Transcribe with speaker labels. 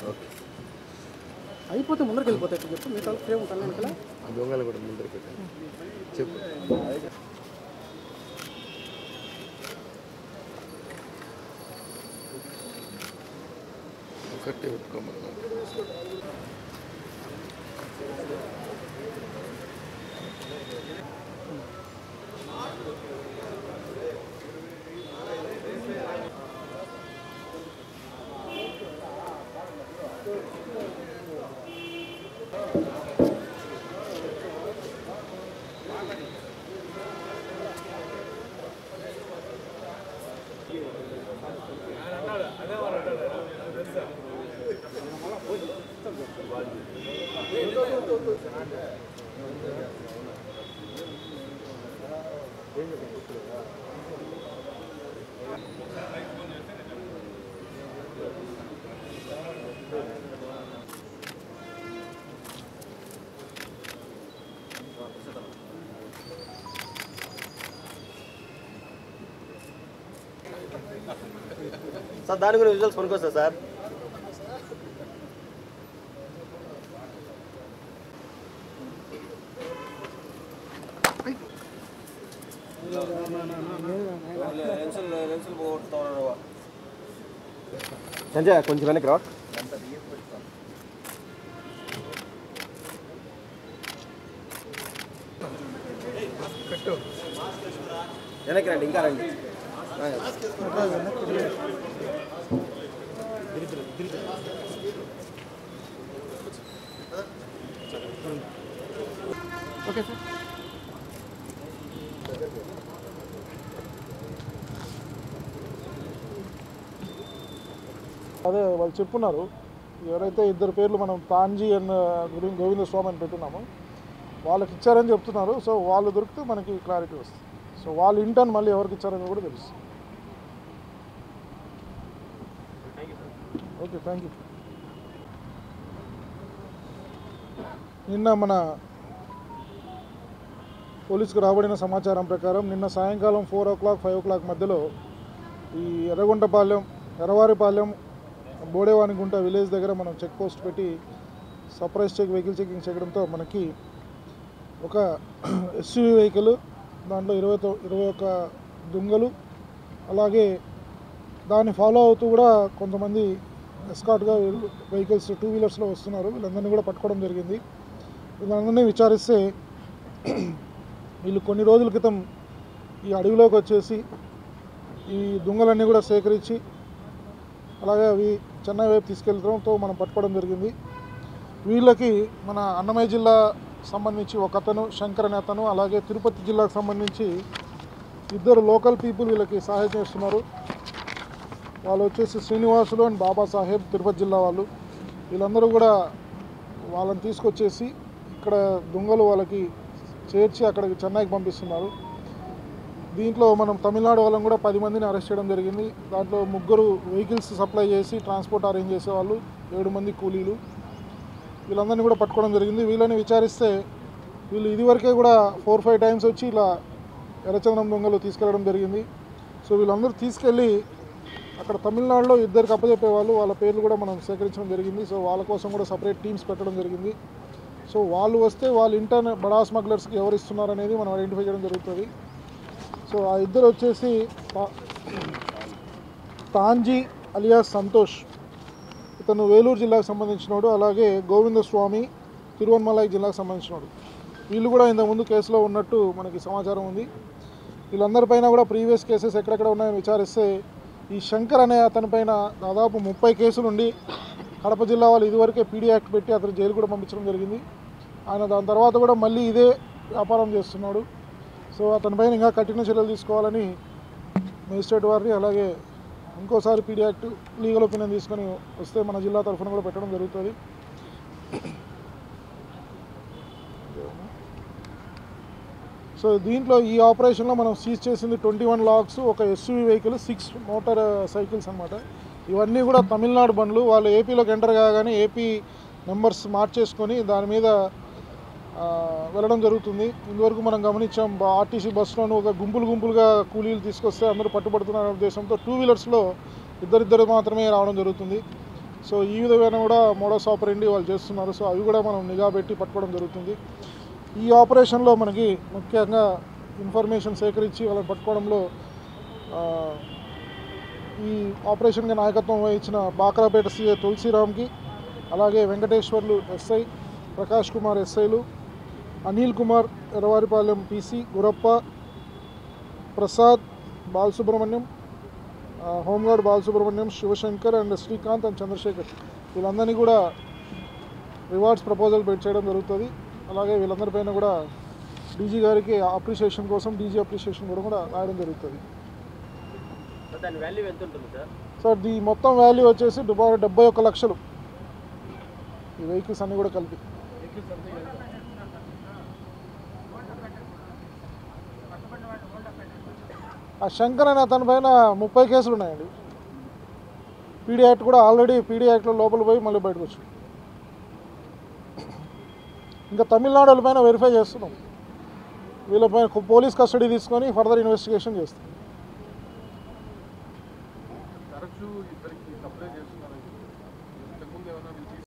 Speaker 1: okay
Speaker 2: అయిపోతే ముందరికి వెళ్ళిపోతాయి ఇప్పుడు చెప్పు మీ తల ఫ్రేమ్ ఉంటాను వెనకాల
Speaker 1: ఆ దొంగలు కూడా ముందరికి పెట్టండి చెప్పు ఒకటే పెట్టుకోమన్నా
Speaker 3: సార్ దాని గురించి రిజల్ట్స్ కొనుక్కొస్తా సార్ సంజయ్ కొంచెం వెనక్కి రా వెనక్కి రండి ఇంకా రండి
Speaker 2: ఓకే సార్
Speaker 4: అదే వాళ్ళు చెప్పున్నారు ఎవరైతే ఇద్దరు పేర్లు మనం తాంజీ అండ్ గురి- గోవింద స్వామి అని పెట్టున్నాము వాళ్ళకి ఇచ్చారని చెప్తున్నారు సో వాళ్ళు దొరికితే మనకి క్లారిటీ వస్తుంది సో వాళ్ళు ఇంటర్న్ మళ్ళీ ఎవరికి ఇచ్చారని కూడా తెలుస్తుంది ఓకే థ్యాంక్ యూ నిన్న మన పోలీసుకు రాబడిన సమాచారం ప్రకారం నిన్న సాయంకాలం four o'clock five o'clock మధ్యలో ఈ ఎర్రగుంటపాలెం ఎర్రవారిపాలెం బోడేవానిగుంట విలేజ్ దగ్గర మనం చెక్ పోస్ట్ పెట్టి సర్ప్రైజ్ చెక్ వెహికల్ చెకింగ్ చేయడంతో మనకి ఒక ఎస్యూవీ వెహికల్ దాంట్లో ఇరవై తొ ఇరవై ఒక్క దుంగలు అలాగే దాన్ని ఫాలో అవుతూ కూడా కొంతమంది ఎస్కాట్గా వెహికల్స్ టూ వీలర్స్లో వస్తున్నారు వీళ్ళందరినీ కూడా పట్టుకోవడం జరిగింది వీళ్ళందరినీ విచారిస్తే వీళ్ళు కొన్ని రోజుల క్రితం ఈ అడవిలోకి వచ్చేసి ఈ దుంగలన్నీ కూడా సేకరించి అలాగే అవి చెన్నై వైపు తీసుకెళ్ళడంతో మనం పట్టుకోవడం జరిగింది వీళ్ళకి మన అన్నమయ్య జిల్లా సంబంధించి ఒక అతను శంకర్ అనే అతను అలాగే తిరుపతి జిల్లాకు సంబంధించి ఇద్దరు లోకల్ పీపుల్ వీళ్ళకి సహాయం చేస్తున్నారు వాళ్ళు వచ్చేసి శ్రీనివాసులు అండ్ బాబాసాహెబ్ తిరుపతి జిల్లా వాళ్ళు వీళ్ళందరూ కూడా వాళ్ళని తీసుకొచ్చేసి ఇక్కడ దొంగలు వాళ్ళకి చేర్చి అక్కడికి చెన్నైకి పంపిస్తున్నారు దీంట్లో మనం తమిళనాడు వాళ్ళని కూడా పది మందిని అరెస్ట్ చేయడం జరిగింది దాంట్లో ముగ్గురు వెహికల్స్ సప్లై చేసి ట్రాన్స్పోర్ట్ అరేంజ్ చేసేవాళ్ళు ఏడు మంది కూలీలు వీళ్ళందరినీ కూడా పట్టుకోవడం జరిగింది వీళ్ళని విచారిస్తే వీళ్ళు ఇదివరకే కూడా ఫోర్ ఫైవ్ టైమ్స్ వచ్చి ఇలా ఎర్రచందనం దొంగలు తీసుకెళ్ళడం జరిగింది సో వీళ్ళందరూ తీసుకెళ్ళి అక్కడ తమిళనాడులో ఇద్దరికి అప్పచెప్పేవాళ్ళు వాళ్ళ పేర్లు కూడా మనం సేకరించడం జరిగింది సో వాళ్ళ కోసం కూడా సపరేట్ టీమ్స్ పెట్టడం జరిగింది సో వాళ్ళు వస్తే వాళ్ళు ఇంటర్ బడా స్మగ్లర్స్కి ఎవరు ఇస్తున్నారు అనేది మనం ఐడెంటిఫై చేయడం జరుగుతుంది సో ఆ ఇద్దరు వచ్చేసి తా- తాంజీ అలియాస్ సంతోష్ ఇతను వేలూరు జిల్లాకు సంబంధించినోడు అలాగే గోవింద స్వామి తిరువన్మలై జిల్లాకు సంబంధించినోడు వీళ్ళు కూడా ఇంతకుముందు కేసులో ఉన్నట్టు మనకి సమాచారం ఉంది వీళ్ళందరిపైన కూడా ప్రీవియస్ కేసెస్ ఎక్కడెక్కడ ఉన్నాయో విచారిస్తే ఈ శంకర్ అనే అతని పైన దాదాపు ముప్పై కేసులు ఉండి కడప జిల్లా వాళ్ళు ఇదివరకే పీడీ యాక్ట్ పెట్టి అతను జైలు కూడా పంపించడం జరిగింది ఆయన దాని తర్వాత కూడా మళ్ళీ ఇదే వ్యాపారం చేస్తున్నాడు సో అతనిపైన ఇంకా కఠిన చర్యలు తీసుకోవాలని మేజిస్ట్రేట్ వారిని అలాగే ఇంకోసారి పీడీ యాక్ట్ లీగల్ ఒపీనియన్ తీసుకొని వస్తే మన జిల్లా తరఫున కూడా పెట్టడం జరుగుతుంది సో దీంట్లో ఈ ఆపరేషన్లో మనం సీజ్ చేసింది ట్వంటీ వన్ లాక్స్ ఒక SUV vehicle six motorcycles అనమాట ఇవన్నీ కూడా తమిళనాడు బండ్లు వాళ్ళు ఏపీలోకి ఎంటర్ కాగానే ఏపీ నెంబర్స్ మార్చేసుకొని దాని మీద ఆ, వెళ్ళడం జరుగుతుంది ఇంతవరకు మనం గమనించాం బా- ఆర్టీసీ బస్సులోను ఒక గుంపులు గుంపులుగా కూలీలు తీసుకొస్తే అందరూ పట్టుబడుతున్న ఉద్దేశంతో టూ వీలర్స్లో ఇద్దరిద్దరు మాత్రమే రావడం జరుగుతుంది సో ఈ విధమైన కూడా మోడస్ ఆపరేండి వాళ్ళు చేస్తున్నారు సో అవి కూడా మనం నిఘా పెట్టి పట్టుకోవడం జరుగుతుంది ఈ ఆపరేషన్లో మనకి ముఖ్యంగా ఇన్ఫర్మేషన్ సేకరించి వాళ్ళని పట్టుకోవడంలో ఆ, ఈ ఆపరేషన్కి నాయకత్వం వహించిన బాక్రాపేట సీఏ తులసిరామ్కి అలాగే వెంకటేశ్వర్లు ఎస్ఐ ప్రకాష్ కుమార్ ఎస్ఐలు అనిల్ కుమార్ ఎర్రవారిపాలెం పీసీ గురప్ప ప్రసాద్ బాలసుబ్రహ్మణ్యం ఆ, home guard Balasubramanyam Sivasankar and Srikanth and Chandrasekhar వీళ్ళందరినీ కూడా రివార్డ్స్ ప్రపోజల్ పెట్టి చేయడం జరుగుతుంది అలాగే వీళ్ళందరిపైన కూడా డీజీ గారికి అప్రిషియేషన్ కోసం డీజీ అప్రిషియేషన్ కూడా కూడా రాయడం జరుగుతుంది
Speaker 3: దాని వాల్యూ ఎంత ఉంటుంది సార్
Speaker 4: సార్ ది మొత్తం వాల్యూ వచ్చేసి డుబా- డెబ్బై ఒక్క లక్షలు ఈ వెహికల్స్ అన్నీ కూడా కలిపి ఆ శంకర్ అనే అతని పైన ముప్పై కేసులు ఉన్నాయండి పీడీ యాక్ట్ కూడా ఆల్రెడీ పీడీ యాక్ట్లో లోపల పోయి మళ్ళీ బయటకు వచ్చి ఇంకా తమిళనాడు వాళ్ళ పైన వెరిఫై చేస్తున్నాం వీళ్ళపైన పోలీస్ కస్టడీ తీసుకొని ఫర్దర్ ఇన్వెస్టిగేషన్ చేస్తాం
Speaker 1: తరచూ ఇద్దరికి సప్లై చేస్తున్నారు ఇంతకుముందు ఏమైనా